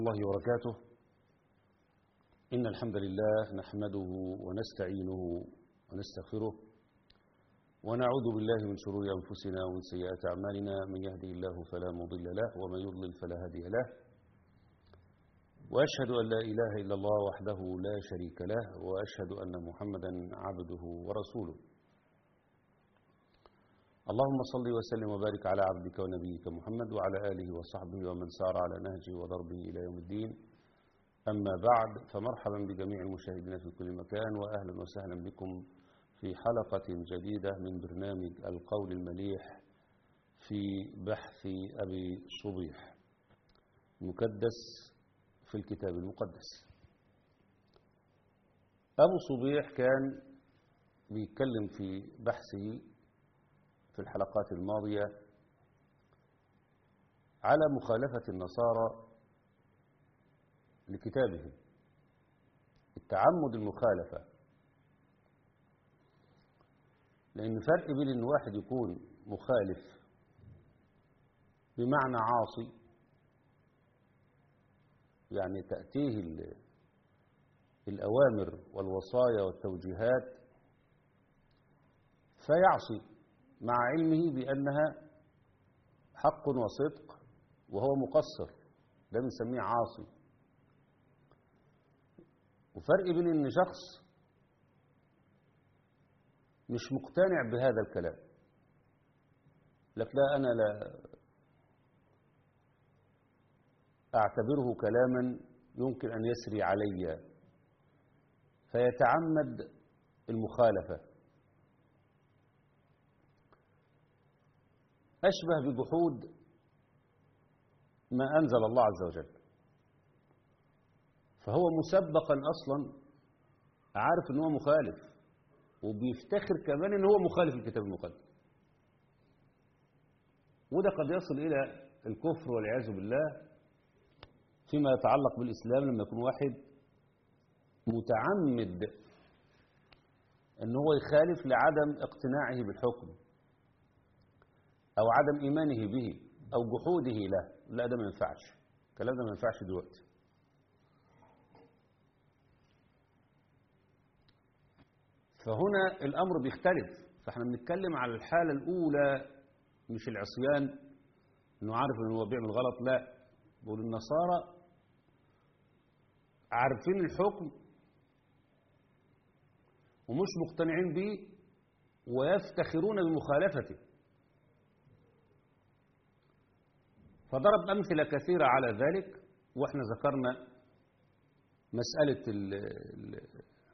الله وبركاته إن الحمد لله نحمده ونستعينه ونستغفره ونعوذ بالله من شرور أنفسنا ومن سيئات أعمالنا من يهدي الله فلا مضل له ومن يضلل فلا هادي له وأشهد أن لا إله إلا الله وحده لا شريك له وأشهد أن محمدا عبده ورسوله اللهم صل وسلم وبارك على عبدك ونبيك محمد وعلى آله وصحبه ومن سار على نهجه وضربه إلى يوم الدين أما بعد فمرحبا بجميع المشاهدين في كل مكان وأهلا وسهلا بكم في حلقة جديدة من برنامج القول المليح في بحث أبي صبيح مكدس في الكتاب المقدس أبو صبيح كان بيتكلم في بحثه في الحلقات الماضية على مخالفة النصارى لكتابهم التعمد المخالفة لأن فرق بين أن واحد يكون مخالف بمعنى عاصي يعني تأتيه الأوامر والوصايا والتوجيهات فيعصي مع علمه بأنها حق وصدق وهو مقصر ده بنسميه عاصي وفرق بين ان شخص مش مقتنع بهذا الكلام لك لا انا لا اعتبره كلاما يمكن ان يسري علي فيتعمد المخالفه أشبه بجحود ما أنزل الله عز وجل فهو مسبقا أصلا عارف أنه هو مخالف وبيفتخر كمان أنه هو مخالف الكتاب المقدس وده قد يصل إلى الكفر والعياذ بالله فيما يتعلق بالإسلام لما يكون واحد متعمد أنه هو يخالف لعدم اقتناعه بالحكم أو عدم إيمانه به أو جحوده له لا ده ما ينفعش الكلام ده ما ينفعش دلوقتي فهنا الأمر بيختلف فاحنا بنتكلم على الحالة الأولى مش العصيان إنه عارف إنه هو بيعمل غلط لا بقول النصارى عارفين الحكم ومش مقتنعين به ويفتخرون بمخالفته فضرب أمثلة كثيرة على ذلك وإحنا ذكرنا مسألة ال ال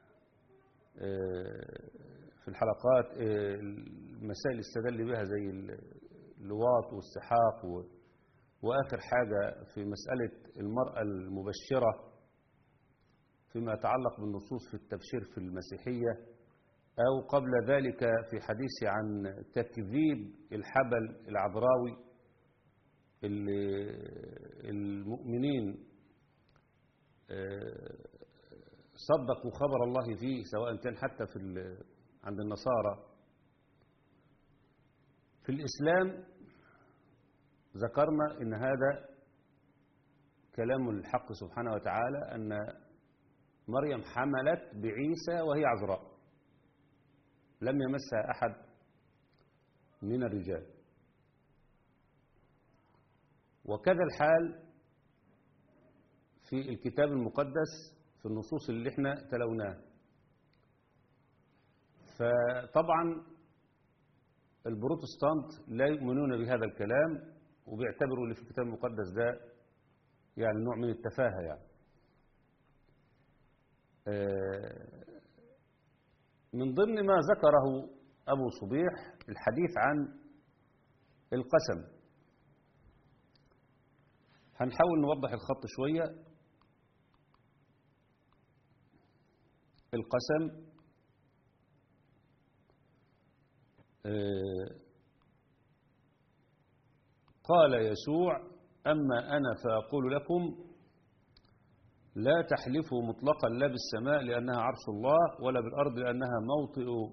في الحلقات المسائل استدل بها زي اللواط والسحاق وآخر حاجة في مسألة المرأة المبشرة فيما يتعلق بالنصوص في التبشير في المسيحية أو قبل ذلك في حديث عن تكذيب الحبل العذراوي اللي المؤمنين صدقوا خبر الله فيه سواء كان حتى في عند النصارى في الإسلام ذكرنا إن هذا كلام الحق سبحانه وتعالى أن مريم حملت بعيسى وهي عذراء لم يمسها أحد من الرجال وكذا الحال في الكتاب المقدس في النصوص اللي احنا تلوناها فطبعا البروتستانت لا يؤمنون بهذا الكلام وبيعتبروا اللي في الكتاب المقدس ده يعني نوع من التفاهة يعني من ضمن ما ذكره أبو صبيح الحديث عن القسم هنحاول نوضح الخط شوية القسم قال يسوع أما أنا فأقول لكم لا تحلفوا مطلقا لا بالسماء لأنها عرش الله ولا بالأرض لأنها موطئ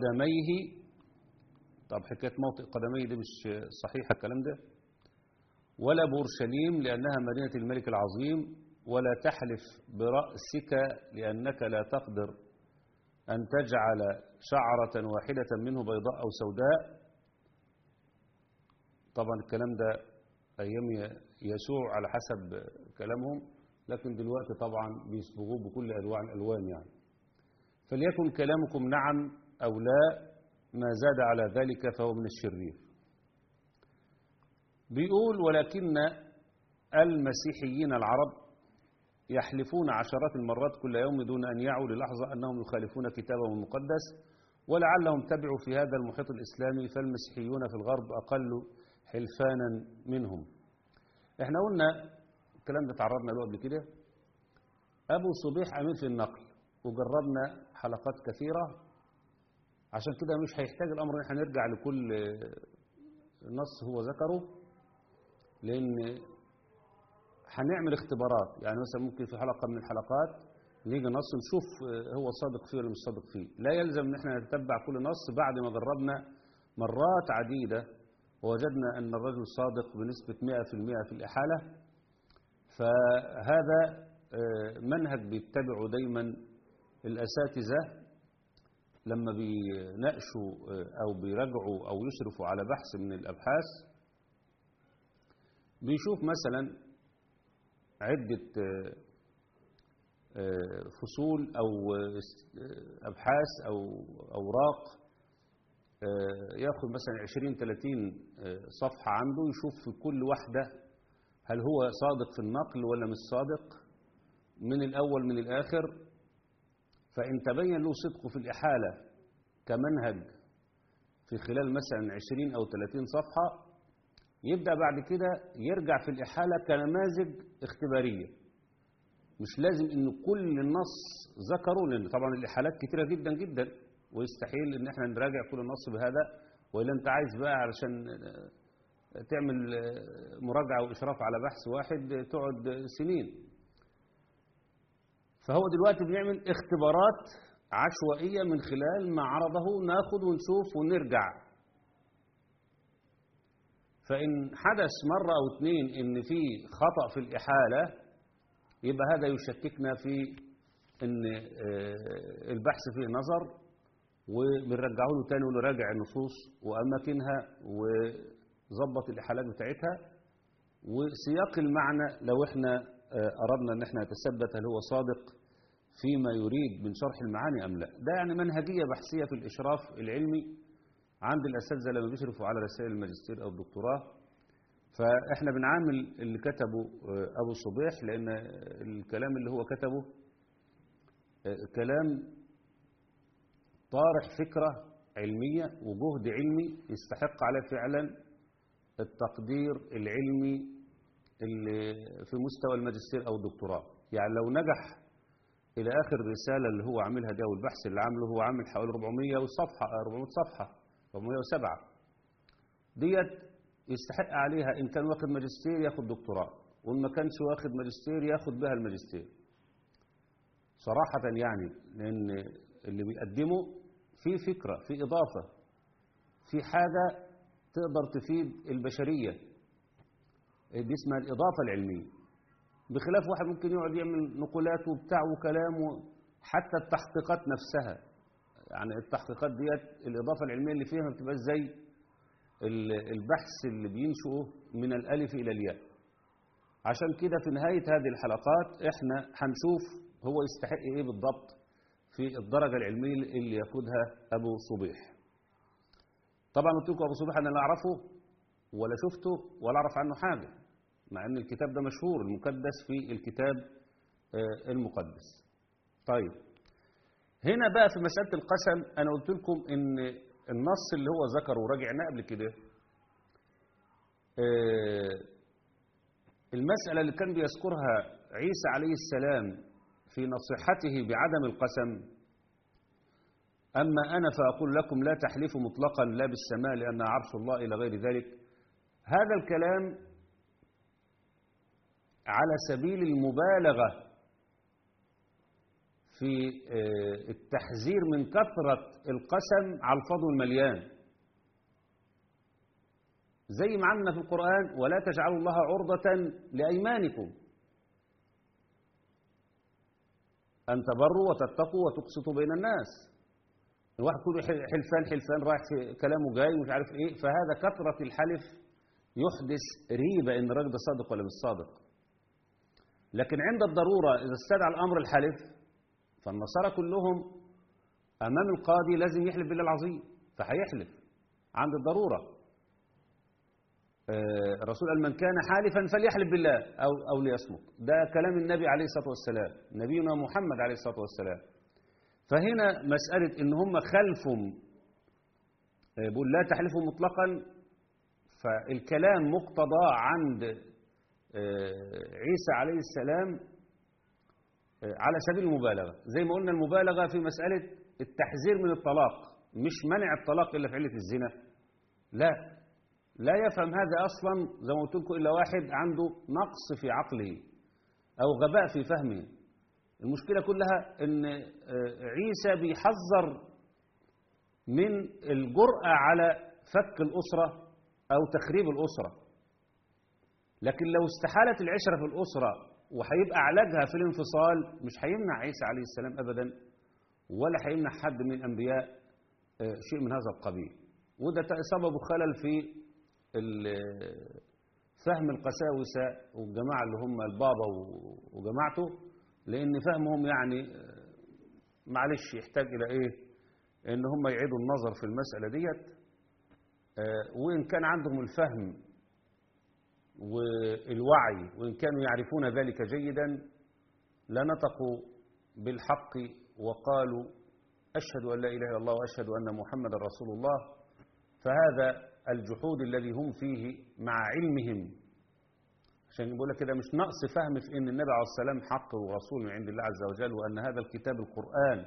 قدميه طب حكاية موطئ قدميه دي مش صحيحة الكلام ده ولا بأورشليم لأنها مدينة الملك العظيم ولا تحلف برأسك لأنك لا تقدر أن تجعل شعرة واحدة منه بيضاء أو سوداء طبعا الكلام ده أيام يسوع على حسب كلامهم لكن دلوقتي طبعا بيصبغوه بكل أنواع الألوان يعني فليكن كلامكم نعم أو لا ما زاد على ذلك فهو من الشرير بيقول ولكن المسيحيين العرب يحلفون عشرات المرات كل يوم دون أن يعوا للحظة أنهم يخالفون كتابهم المقدس ولعلهم تبعوا في هذا المحيط الإسلامي فالمسيحيون في الغرب أقل حلفانا منهم احنا قلنا الكلام ده تعرضنا له قبل كده أبو صبيح أمير في النقل وجربنا حلقات كثيرة عشان كده مش هيحتاج الأمر ان احنا نرجع لكل نص هو ذكره لأن هنعمل اختبارات يعني مثلا ممكن في حلقة من الحلقات نيجي نص نشوف هو صادق فيه ولا مش صادق فيه لا يلزم ان احنا نتبع كل نص بعد ما جربنا مرات عديدة ووجدنا أن الرجل صادق بنسبة 100% في الإحالة فهذا منهج بيتبعه دايما الأساتذة لما بيناقشوا أو بيراجعوا أو يشرفوا على بحث من الأبحاث بيشوف مثلا عدة فصول أو أبحاث أو أوراق ياخد مثلا 20 30 صفحة عنده يشوف في كل واحدة هل هو صادق في النقل ولا مش صادق من الأول من الآخر فإن تبين له صدقه في الإحالة كمنهج في خلال مثلا 20 أو 30 صفحة يبدأ بعد كده يرجع في الإحالة كنماذج اختبارية مش لازم ان كل النص ذكره لان طبعا الإحالات كتيرة جدا جدا ويستحيل ان احنا نراجع كل النص بهذا وإلا انت عايز بقى علشان تعمل مراجعة وإشراف على بحث واحد تقعد سنين فهو دلوقتي بيعمل اختبارات عشوائية من خلال ما عرضه ناخد ونشوف ونرجع فإن حدث مرة أو اتنين إن في خطأ في الإحالة يبقى هذا يشككنا في إن البحث فيه نظر وبنرجعه له تاني ونراجع النصوص وأماكنها وظبط الإحالات بتاعتها وسياق المعنى لو احنا أردنا أن احنا نتثبت هل هو صادق فيما يريد من شرح المعاني أم لا ده يعني منهجية بحثية في الإشراف العلمي عند الأساتذة لما بيشرفوا على رسائل الماجستير أو الدكتوراه فإحنا بنعامل اللي كتبه أبو صبيح لأن الكلام اللي هو كتبه كلام طارح فكرة علمية وجهد علمي يستحق عليه فعلا التقدير العلمي اللي في مستوى الماجستير أو الدكتوراه يعني لو نجح إلى آخر رسالة اللي هو عاملها ده والبحث اللي عامله هو عامل حوالي 400 صفحة 400 صفحة 407 ديت يستحق عليها إن كان واخد ماجستير ياخد دكتوراه وإن ما كانش واخد ماجستير ياخد بها الماجستير صراحة يعني لأن اللي بيقدمه في فكرة في إضافة في حاجة تقدر تفيد البشرية دي اسمها الإضافة العلمية بخلاف واحد ممكن يقعد يعمل نقولات وبتاع وكلام حتى التحقيقات نفسها يعني التحقيقات ديت الإضافة العلمية اللي فيها ما بتبقاش زي البحث اللي بينشئه من الألف إلى الياء عشان كده في نهاية هذه الحلقات احنا هنشوف هو يستحق ايه بالضبط في الدرجة العلمية اللي ياخدها أبو صبيح طبعا قلت لكم أبو صبيح أنا لا أعرفه ولا شفته ولا أعرف عنه حاجة مع أن الكتاب ده مشهور المكدس في الكتاب المقدس طيب هنا بقى في مسألة القسم أنا قلت لكم أن النص اللي هو ذكره وراجعناه قبل كده المسألة اللي كان بيذكرها عيسى عليه السلام في نصيحته بعدم القسم أما أنا فأقول لكم لا تحلفوا مطلقا لا بالسماء لأن عرش الله إلى غير ذلك هذا الكلام على سبيل المبالغة في التحذير من كثرة القسم على الفضل المليان زي ما عندنا في القرآن ولا تجعلوا الله عرضة لأيمانكم أن تبروا وتتقوا وتقسطوا بين الناس الواحد كله حلفان حلفان رايح في كلامه جاي ومش عارف ايه فهذا كثرة الحلف يحدث ريبة ان الراجل ده صادق ولا مش صادق لكن عند الضرورة إذا استدعى الأمر الحلف فالنصارى كلهم أمام القاضي لازم يحلف بالله العظيم فهيحلف عند الضرورة الرسول قال من كان حالفا فليحلف بالله أو, أو ليصمت ده كلام النبي عليه الصلاة والسلام نبينا محمد عليه الصلاة والسلام فهنا مسألة إن هم خلفهم بيقول لا تحلفوا مطلقا فالكلام مقتضى عند عيسى عليه السلام على سبيل المبالغة زي ما قلنا المبالغة في مسألة التحذير من الطلاق مش منع الطلاق إلا في علة الزنا لا لا يفهم هذا أصلا زي ما قلت لكم إلا واحد عنده نقص في عقله أو غباء في فهمه المشكلة كلها أن عيسى بيحذر من الجرأة على فك الأسرة أو تخريب الأسرة لكن لو استحالت العشرة في الأسرة وهيبقى علاجها في الانفصال مش هيمنع عيسى عليه السلام أبدا ولا هيمنع حد من الأنبياء شيء من هذا القبيل وده سبب خلل في فهم القساوسة والجماعة اللي هم البابا وجماعته لأن فهمهم يعني معلش يحتاج إلى إيه إن هم يعيدوا النظر في المسألة ديت وإن كان عندهم الفهم والوعي وإن كانوا يعرفون ذلك جيدا لنطقوا بالحق وقالوا أشهد أن لا إله إلا الله وأشهد أن محمد رسول الله فهذا الجحود الذي هم فيه مع علمهم عشان يقول لك كده مش نقص فهم في ان النبي عليه السلام حق ورسول من عند الله عز وجل وان هذا الكتاب القرآن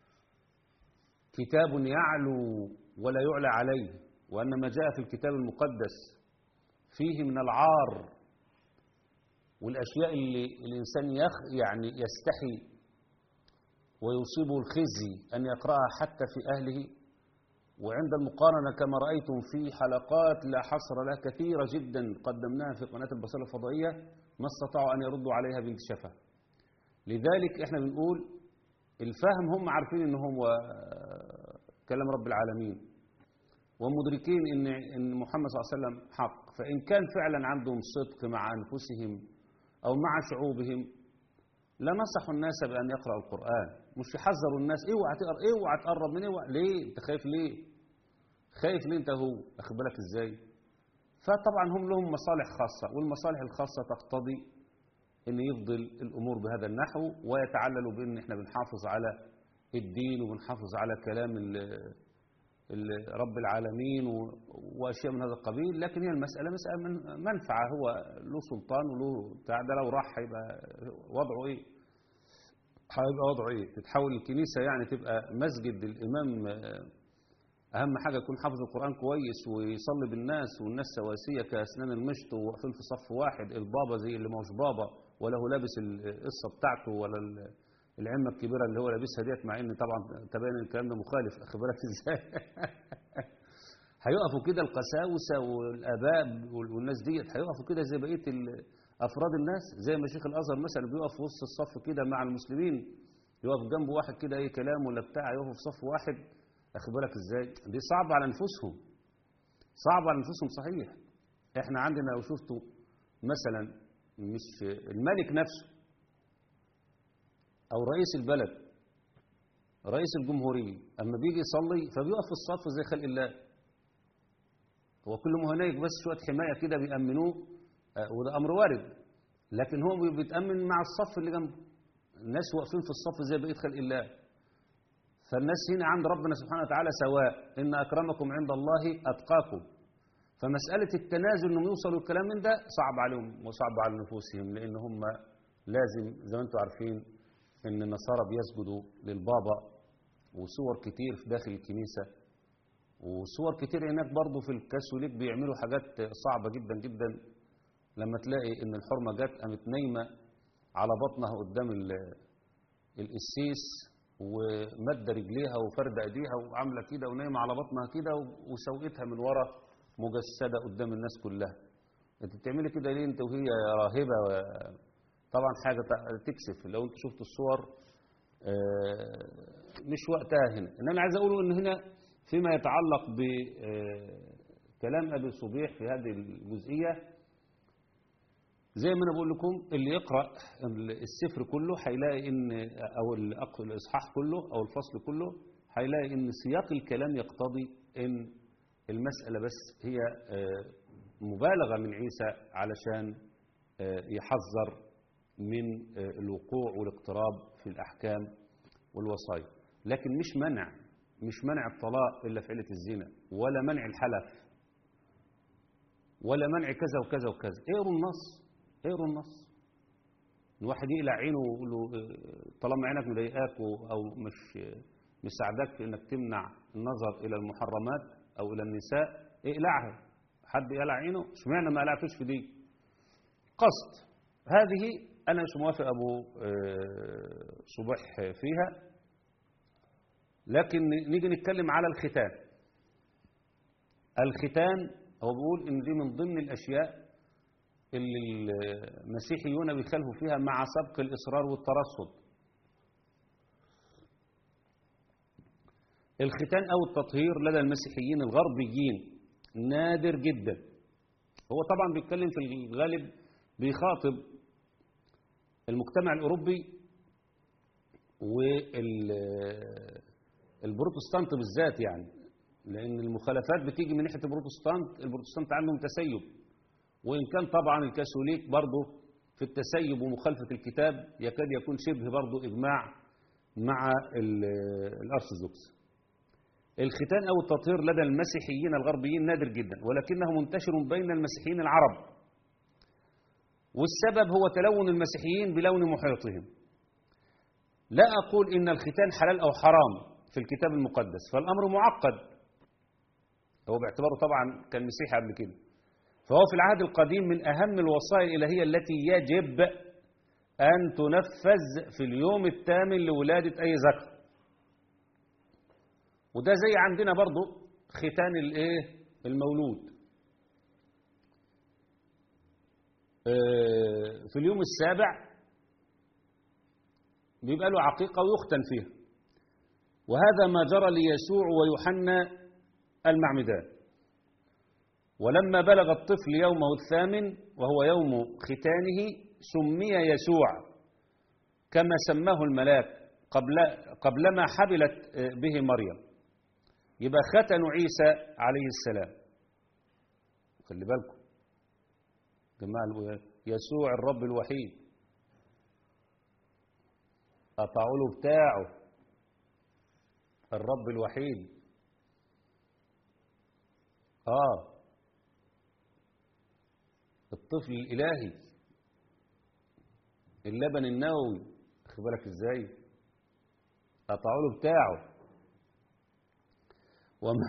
كتاب يعلو ولا يعلى عليه وان ما جاء في الكتاب المقدس فيه من العار والاشياء اللي الانسان يخ يعني يستحي ويصيبه الخزي ان يقراها حتى في اهله وعند المقارنة كما رأيتم في حلقات لا حصر لها كثيرة جدا قدمناها في قناة البصيرة الفضائية ما استطاعوا أن يردوا عليها بانكشافها لذلك احنا بنقول الفهم هم عارفين ان هو كلام رب العالمين ومدركين ان ان محمد صلى الله عليه وسلم حق فان كان فعلا عندهم صدق مع انفسهم او مع شعوبهم لنصحوا الناس بان يقرأوا القرآن مش يحذروا الناس اوعى تقرا اوعى تقرب من اوعى ليه انت خايف ليه خايف ليه انت هو اخد بالك ازاي فطبعا هم لهم مصالح خاصة والمصالح الخاصة تقتضي ان يفضل الامور بهذا النحو ويتعللوا بان احنا بنحافظ على الدين وبنحافظ على كلام ال ال رب العالمين واشياء من هذا القبيل لكن هي المسألة مسألة من منفعة هو له سلطان وله بتاع ده لو راح هيبقى وضعه ايه هيبقى وضعه ايه تتحول الكنيسة يعني تبقى مسجد الامام اهم حاجة يكون حافظ القرآن كويس ويصلي بالناس والناس سواسية كأسنان المشط وواقفين في صف واحد البابا زي اللي ماهوش بابا ولا هو لابس القصة بتاعته ولا العمة الكبيرة اللي هو لابسها ديت مع ان طبعا تبين الكلام ده مخالف اخد بالك ازاي هيقفوا كده القساوسة والآباء والناس ديت هيقفوا كده زي بقية أفراد الناس زي ما شيخ الأزهر مثلا بيقف في وسط الصف كده مع المسلمين يقف جنبه واحد كده أي كلام ولا بتاع يقف في صف واحد أخد بالك إزاي دي صعبة على أنفسهم صعبة على أنفسهم صحيح إحنا عندنا لو شفتوا مثلا مش الملك نفسه أو رئيس البلد رئيس الجمهورية أما بيجي يصلي فبيقف في الصف زي خلق الله هو كل ما هناك بس شوية حماية كده بيأمنوه آه وده أمر وارد لكن هو بيتأمن مع الصف اللي جنبه الناس واقفين في الصف زي بقية خلق الله فالناس هنا عند ربنا سبحانه وتعالى سواء إن أكرمكم عند الله أتقاكم فمسألة التنازل إنهم يوصلوا الكلام من ده صعب عليهم وصعب على نفوسهم لأن هم لازم زي ما أنتم عارفين إن النصارى بيسجدوا للبابا وصور كتير في داخل الكنيسة وصور كتير هناك برضه في الكاثوليك بيعملوا حاجات صعبة جدا جدا لما تلاقي إن الحرمة جت قامت نايمة على بطنها قدام القسيس ومد رجليها وفرد ايديها وعامله كده ونايمه على بطنها كده وسوقتها من ورا مجسدة قدام الناس كلها انت بتعملي كده ليه انت وهي راهبة و- طبعا حاجة تع- تكسف لو انت شفت الصور آه، مش وقتها هنا انما انا عايز اقوله ان هنا فيما يتعلق بكلام ابي صبيح في هذه الجزئية زي ما انا بقول لكم اللي يقرأ السفر كله هيلاقي ان او الأق- الاصحاح كله او الفصل كله هيلاقي ان سياق الكلام يقتضي ان المسألة بس هي آه، مبالغة من عيسى علشان آه، يحذر من آه، الوقوع والاقتراب في الأحكام والوصايا لكن مش منع مش منع الطلاق إلا في علة الزنا ولا منع الحلف ولا منع كذا وكذا وكذا اقروا النص اقروا النص الواحد يقلع عينه ويقول له آه، طالما عينك مضايقاك و- او مش آه، مساعدك في انك تمنع النظر الى المحرمات او الى النساء اقلعها حد يقلع عينه اشمعنى ما قلعتوش في دي قصد هذه انا مش موافق ابو آه، صبح فيها لكن نيجي نتكلم على الختان الختان هو بيقول ان دي من ضمن الاشياء اللي المسيحيون بيخالفوا فيها مع سبق الإصرار والترصد الختان أو التطهير لدى المسيحيين الغربيين نادر جدا هو طبعا بيتكلم في الغالب بيخاطب المجتمع الأوروبي والبروتستانت بالذات يعني لأن المخالفات بتيجي من ناحية البروتستانت البروتستانت عندهم تسيب وإن كان طبعا الكاثوليك برضه في التسيب ومخالفة الكتاب يكاد يكون شبه برضه إجماع مع ال- الأرثوذكس الختان أو التطهير لدى المسيحيين الغربيين نادر جدا ولكنه منتشر بين المسيحيين العرب والسبب هو تلون المسيحيين بلون محيطهم لا أقول إن الختان حلال أو حرام في الكتاب المقدس فالأمر معقد هو باعتباره طبعا كان مسيحي قبل كده فهو في العهد القديم من أهم الوصايا الإلهية التي يجب أن تنفذ في اليوم الثامن لولادة أي ذكر وده زي عندنا برضو ختان الايه المولود آه، في اليوم السابع بيبقى له عقيقة ويختن فيها وهذا ما جرى ليسوع ويوحنا المعمدان ولما بلغ الطفل يومه الثامن وهو يوم ختانه سمي يسوع كما سماه الملاك قبل قبلما حبلت به مريم يبقى ختنوا عيسى عليه السلام خلي بالكم جماعة يسوع الرب الوحيد قطعوا له بتاعه الرب الوحيد اه الطفل الالهي اللبن النووي خد بالك ازاي قطعوا له بتاعه وما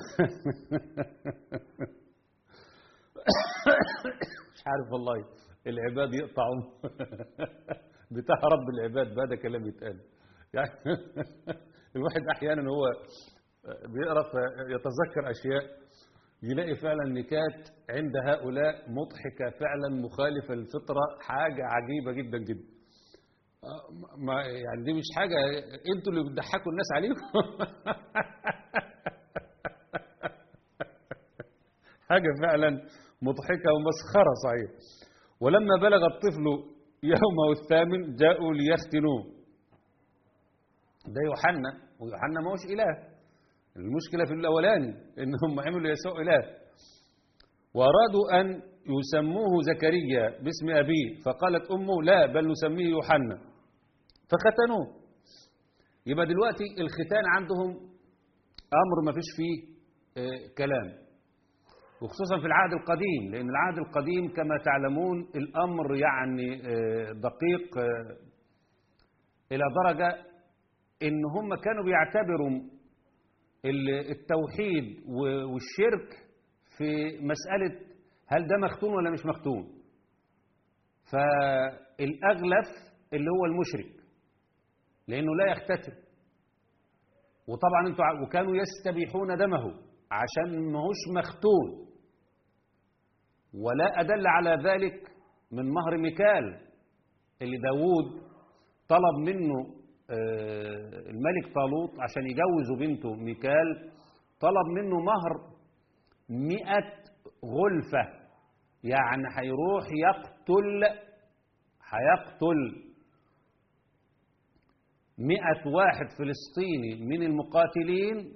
مش عارف والله العباد يقطعوا بتاع رب العباد بقى ده كلام يتقال يعني الواحد احيانا هو بيقرا يتذكر اشياء يلاقي فعلا نكات عند هؤلاء مضحكه فعلا مخالفه للفطره حاجه عجيبه جدا جدا ما يعني دي مش حاجه انتوا اللي بتضحكوا الناس عليكم حاجه فعلا مضحكه ومسخره صحيح ولما بلغ الطفل يومه الثامن جاءوا ليختنوه ده يوحنا ويوحنا ما هوش اله المشكله في الاولاني ان هم عملوا يسوع اله وارادوا ان يسموه زكريا باسم ابيه فقالت امه لا بل نسميه يوحنا فختنوه يبقى دلوقتي الختان عندهم امر ما فيش فيه آه كلام وخصوصا في العهد القديم لأن العهد القديم كما تعلمون الأمر يعني دقيق إلى درجة إن هم كانوا بيعتبروا التوحيد والشرك في مسألة هل ده مختون ولا مش مختون فالأغلف اللي هو المشرك لأنه لا يختتن وطبعا انتوا وكانوا يستبيحون دمه عشان ماهوش مختون ولا أدل على ذلك من مهر ميكال اللي داوود طلب منه الملك طالوت عشان يجوزوا بنته ميكال طلب منه مهر مئة غلفة يعني هيروح يقتل هيقتل مئة واحد فلسطيني من المقاتلين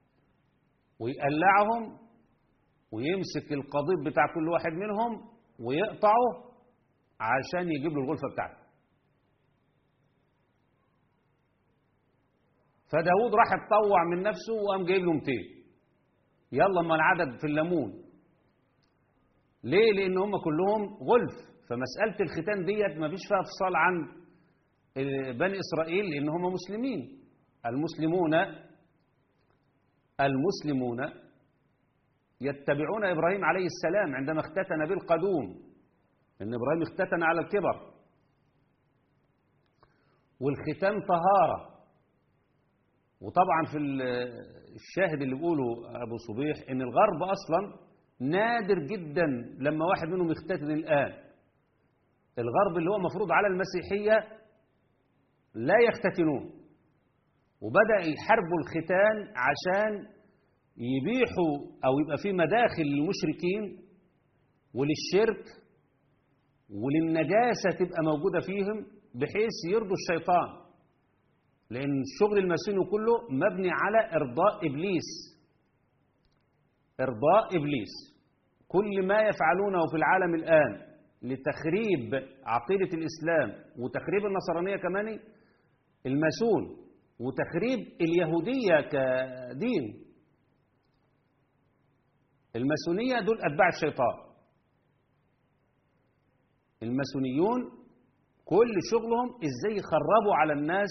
ويقلعهم ويمسك القضيب بتاع كل واحد منهم ويقطعه عشان يجيب له الغلفة بتاعته فداود راح اتطوع من نفسه وقام جايب له 200 يلا ما العدد في الليمون ليه لان هم كلهم غلف فمساله الختان ديت ما فيش فيها فصال عن بني اسرائيل لان هم مسلمين المسلمون المسلمون يتبعون ابراهيم عليه السلام عندما اختتن بالقدوم ان ابراهيم اختتن على الكبر والختان طهاره وطبعا في الشاهد اللي بيقوله ابو صبيح ان الغرب اصلا نادر جدا لما واحد منهم يختتن الان الغرب اللي هو مفروض على المسيحيه لا يختتنون وبدا يحاربوا الختان عشان يبيحوا او يبقى في مداخل للمشركين وللشرك وللنجاسه تبقى موجوده فيهم بحيث يرضوا الشيطان لأن الشغل الماسوني كله مبني على إرضاء إبليس إرضاء إبليس كل ما يفعلونه في العالم الآن لتخريب عقيدة الإسلام وتخريب النصرانية كمان الماسون وتخريب اليهودية كدين الماسونية دول أتباع الشيطان الماسونيون كل شغلهم ازاي يخربوا على الناس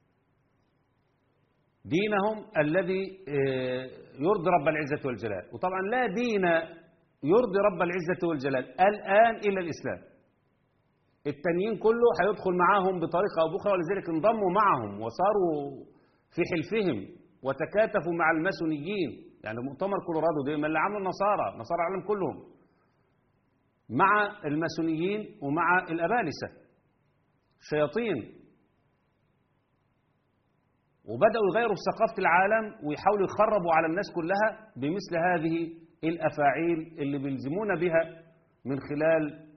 دينهم الذي يرضي رب العزة والجلال وطبعا لا دين يرضي رب العزة والجلال الآن إلا الإسلام التانيين كله هيدخل معاهم بطريقة أو بأخرى ولذلك انضموا معهم وصاروا في حلفهم وتكاتفوا مع الماسونيين يعني مؤتمر كولورادو ده اللي عملوا النصارى نصارى العالم كلهم مع الماسونيين ومع الأبالسة شياطين وبدأوا يغيروا في ثقافة العالم ويحاولوا يخربوا على الناس كلها بمثل هذه الأفاعيل اللي بيلزمون بها من خلال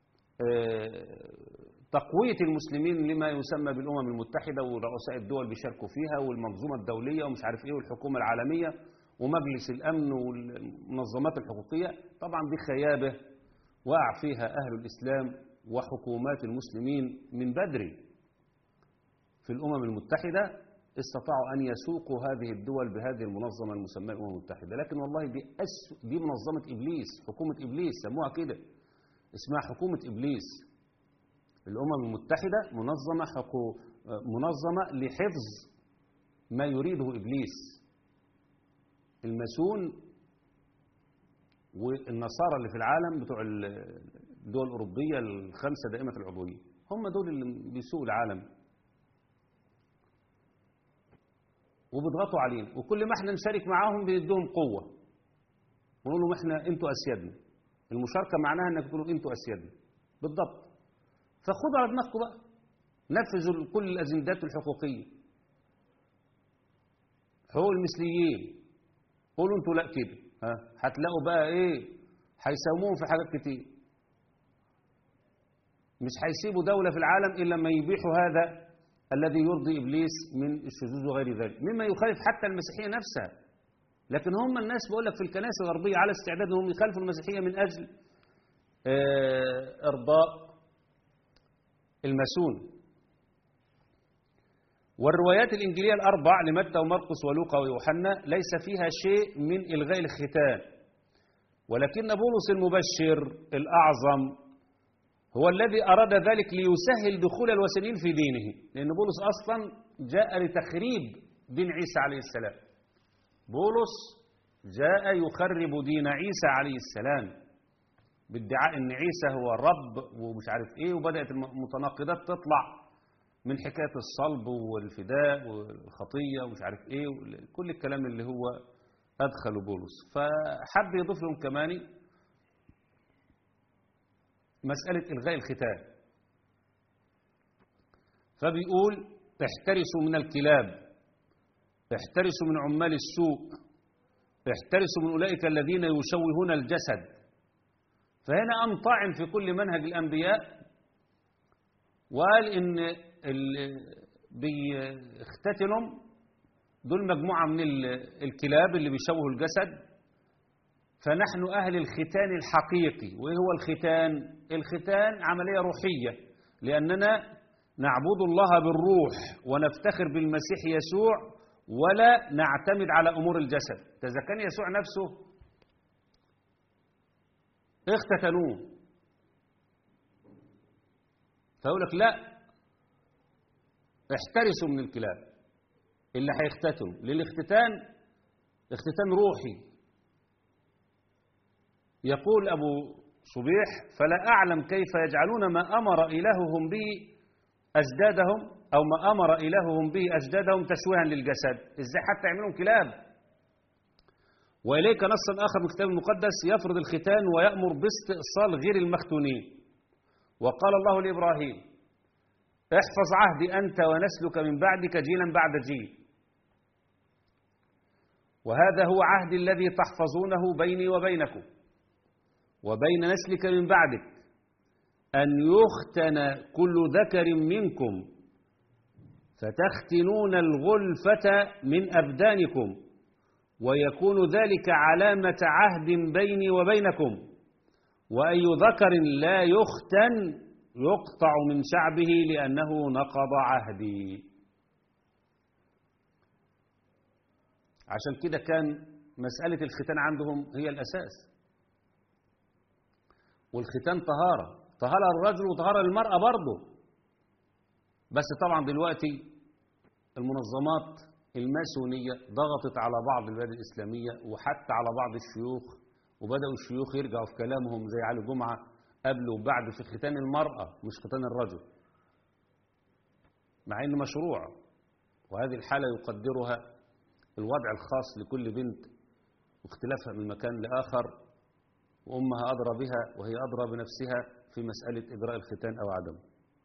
تقوية المسلمين لما يسمى بالأمم المتحدة ورؤساء الدول بيشاركوا فيها والمنظومة الدولية ومش عارف إيه والحكومة العالمية ومجلس الأمن والمنظمات الحقوقية طبعا دي خيابة وقع فيها أهل الإسلام وحكومات المسلمين من بدري في الأمم المتحدة استطاعوا أن يسوقوا هذه الدول بهذه المنظمة المسماة الأمم المتحدة لكن والله دي, أس دي منظمة إبليس حكومة إبليس سموها كده اسمها حكومة إبليس الأمم المتحدة منظمة حقو منظمة لحفظ ما يريده إبليس الماسون والنصارى اللي في العالم بتوع الدول الأوروبية الخمسة دائمة العضوية هم دول اللي بيسوقوا العالم وبيضغطوا علينا وكل ما احنا نشارك معاهم بيدوهم قوة ونقول لهم احنا انتوا اسيادنا المشاركة معناها انك تقولوا انتوا اسيادنا بالضبط فخدوا على دماغكم بقى نفذوا كل الاجندات الحقوقية حقوق المثليين قولوا انتوا لا كده ها هتلاقوا بقى ايه هيساوموهم في حاجات كتير مش هيسيبوا دولة في العالم إلا لما يبيحوا هذا الذي يرضي إبليس من الشذوذ وغير ذلك مما يخالف حتى المسيحية نفسها لكن هم الناس بقول لك في الكنائس الغربية على استعداد أنهم يخالفوا المسيحية من أجل إرضاء الماسون والروايات الإنجيلية الأربع لمتى ومرقس ولوقا ويوحنا ليس فيها شيء من إلغاء الختان ولكن بولس المبشر الأعظم هو الذي أراد ذلك ليسهل دخول الوثنيين في دينه لأن بولس أصلا جاء لتخريب دين عيسى عليه السلام بولس جاء يخرب دين عيسى عليه السلام بادعاء ان عيسى هو الرب ومش عارف ايه وبدأت المتناقضات تطلع من حكاية الصلب والفداء والخطية ومش عارف ايه كل الكلام اللي هو أدخله بولس فحب يضيف لهم كمان مسألة إلغاء الختان فبيقول احترسوا من الكلاب احترسوا من عمال السوء احترسوا من أولئك الذين يشوهون الجسد فهنا قام طاعن في كل منهج الأنبياء وقال إن اللي بيختتنهم دول مجموعة من الكلاب اللي بيشوهوا الجسد فنحن أهل الختان الحقيقي وإيه هو الختان؟ الختان عملية روحية لأننا نعبد الله بالروح ونفتخر بالمسيح يسوع ولا نعتمد على أمور الجسد إذا كان يسوع نفسه اختتنوه فيقول لك لا احترسوا من الكلاب اللي هيختتنوا للاختتان اختتان روحي يقول أبو صبيح فلا أعلم كيف يجعلون ما أمر إلههم به أجدادهم أو ما أمر إلههم به أجدادهم تشويها للجسد إزاي حتى يعملون كلاب وإليك نص آخر من الكتاب المقدس يفرض الختان ويأمر باستئصال غير المختونين وقال الله لإبراهيم احفظ عهدي أنت ونسلك من بعدك جيلا بعد جيل وهذا هو عهدي الذي تحفظونه بيني وبينكم وبين نسلك من بعدك أن يختن كل ذكر منكم فتختنون الغلفة من أبدانكم ويكون ذلك علامة عهد بيني وبينكم وأي ذكر لا يختن يقطع من شعبه لأنه نقض عهدي عشان كده كان مسألة الختان عندهم هي الأساس والختان طهارة طهارة الرجل وطهارة المرأة برضه بس طبعا دلوقتي المنظمات الماسونية ضغطت على بعض البلاد الإسلامية وحتى على بعض الشيوخ وبدأوا الشيوخ يرجعوا في كلامهم زي علي جمعة قبل وبعد في ختان المرأة مش ختان الرجل مع انه مشروع وهذه الحالة يقدرها الوضع الخاص لكل بنت واختلافها من مكان لآخر وأمها أدرى بها وهي أدرى بنفسها في مسألة إجراء الختان أو عدمه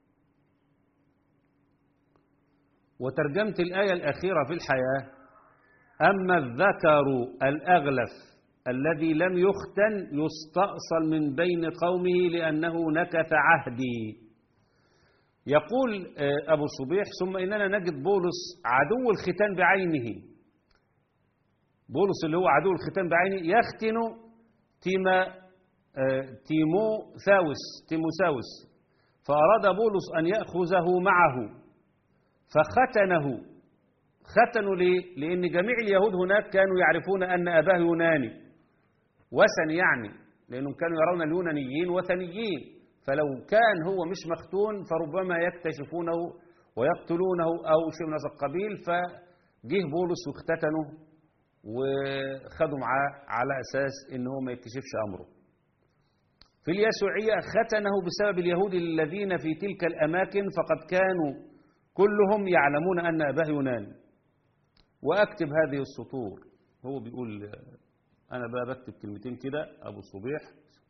وترجمت الآية الأخيرة في الحياة أما الذكر الأغلف الذي لم يختن يستأصل من بين قومه لأنه نكث عهدي يقول أبو صبيح ثم إننا نجد بولس عدو الختان بعينه بولس اللي هو عدو الختان بعينه يختن تيما تيمو ثاوس تيموساوس فأراد بولس أن يأخذه معه فختنه ختنوا ليه؟ لأن جميع اليهود هناك كانوا يعرفون أن أباه يوناني وثني يعني لأنهم كانوا يرون اليونانيين وثنيين فلو كان هو مش مختون فربما يكتشفونه ويقتلونه أو شيء من هذا القبيل فجه بولس واختتنه وخدوا معاه على أساس إن هو ما يكتشفش أمره في اليسوعية ختنه بسبب اليهود الذين في تلك الأماكن فقد كانوا كلهم يعلمون أن أباه يوناني وأكتب هذه السطور هو بيقول أنا بقى بكتب كلمتين كده أبو صبيح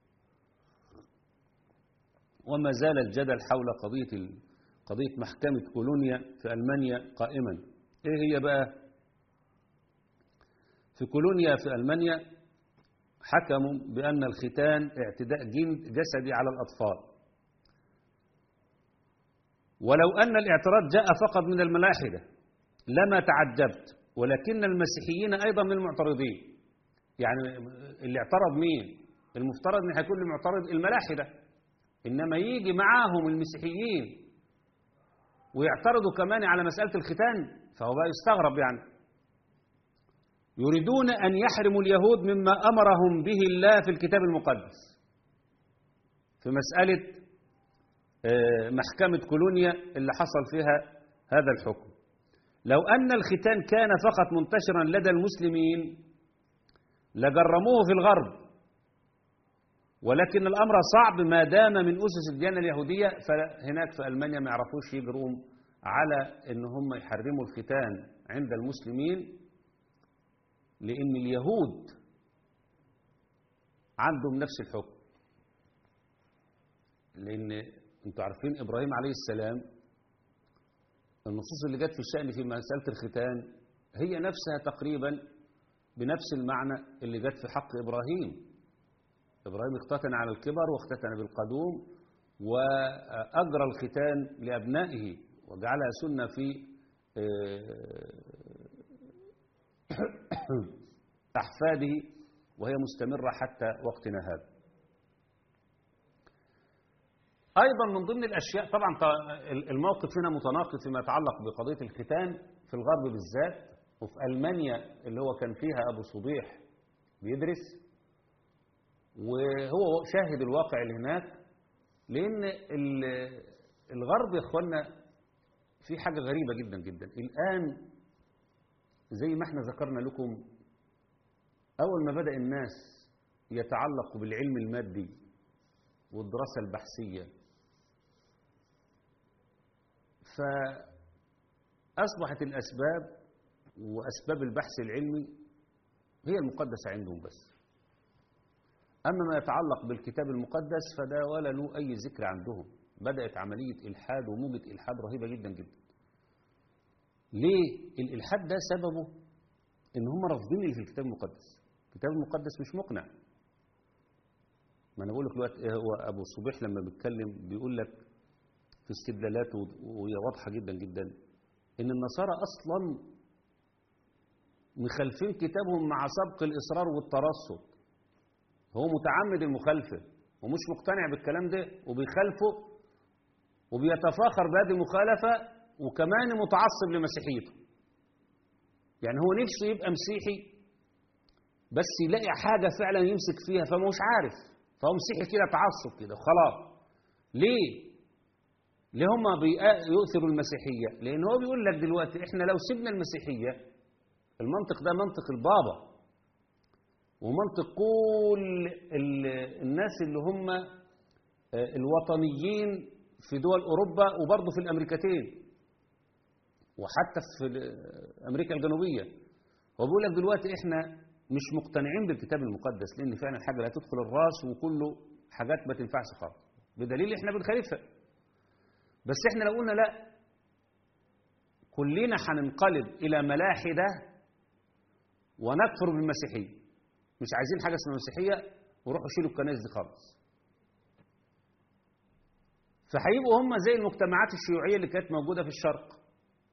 وما زال الجدل حول قضية قضية محكمة كولونيا في ألمانيا قائما إيه هي بقى في كولونيا في ألمانيا حكموا بأن الختان اعتداء جسدي على الأطفال ولو أن الاعتراض جاء فقط من الملاحدة لما تعجبت ولكن المسيحيين أيضا من المعترضين يعني اللي اعترض مين المفترض ان هيكون المعترض الملاحدة إنما يجي معاهم المسيحيين ويعترضوا كمان على مسألة الختان فهو بقى يستغرب يعني يريدون أن يحرموا اليهود مما أمرهم به الله في الكتاب المقدس في مسألة محكمة كولونيا اللي حصل فيها هذا الحكم لو أن الختان كان فقط منتشرا لدى المسلمين لجرموه في الغرب ولكن الأمر صعب ما دام من أسس الديانة اليهودية فهناك في ألمانيا ما يعرفوش يجرؤوا على أن هم يحرموا الختان عند المسلمين لأن اليهود عندهم نفس الحكم لأن أنتوا عارفين إبراهيم عليه السلام النصوص اللي جت في الشأن في مسألة الختان هي نفسها تقريبا بنفس المعنى اللي جت في حق إبراهيم إبراهيم اختتن على الكبر واختتن بالقدوم وأجرى الختان لأبنائه وجعلها سنة في أحفاده وهي مستمرة حتى وقتنا هذا أيضا من ضمن الأشياء طبعا الموقف هنا متناقض فيما يتعلق بقضية الختان في الغرب بالذات وفي ألمانيا اللي هو كان فيها أبو صبيح بيدرس وهو شاهد الواقع اللي هناك لأن الغرب يا إخوانا في حاجة غريبة جدا جدا الآن زي ما احنا ذكرنا لكم أول ما بدأ الناس يتعلقوا بالعلم المادي والدراسة البحثية فأصبحت الأسباب وأسباب البحث العلمي هي المقدسة عندهم بس أما ما يتعلق بالكتاب المقدس فده ولا له أي ذكر عندهم بدأت عملية إلحاد وموجة إلحاد رهيبة جدا جدا ليه الإلحاد ده سببه إن هم رافضين اللي في الكتاب المقدس الكتاب المقدس مش مقنع ما أنا بقول لك دلوقتي هو أبو صبيح لما بيتكلم بيقول لك في استدلالاته وهي واضحة جدا جدا إن النصارى أصلا مخالفين كتابهم مع سبق الإصرار والترصد هو متعمد المخالفة ومش مقتنع بالكلام ده وبيخالفه وبيتفاخر بهذه المخالفة وكمان متعصب لمسيحيته يعني هو نفسه يبقى مسيحي بس يلاقي حاجة فعلا يمسك فيها فمش عارف فهو مسيحي كده تعصب كده خلاص ليه ليه هم يؤثروا المسيحية لأن هو بيقول لك دلوقتي احنا لو سيبنا المسيحية المنطق ده منطق البابا ومنطق كل الناس اللي هم الوطنيين في دول أوروبا وبرضه في الأمريكتين وحتى في أمريكا الجنوبية هو بيقول لك دلوقتي احنا مش مقتنعين بالكتاب المقدس لأن فعلا حاجة لا تدخل الراس وكله حاجات ما تنفعش خالص بدليل احنا بنخالفها بس احنا لو قلنا لا كلنا هننقلب إلى ملاحدة ونكفر بالمسيحية مش عايزين حاجة اسمها مسيحية وروحوا شيلوا الكنائس دي خالص فهيبقوا هم زي المجتمعات الشيوعية اللي كانت موجودة في الشرق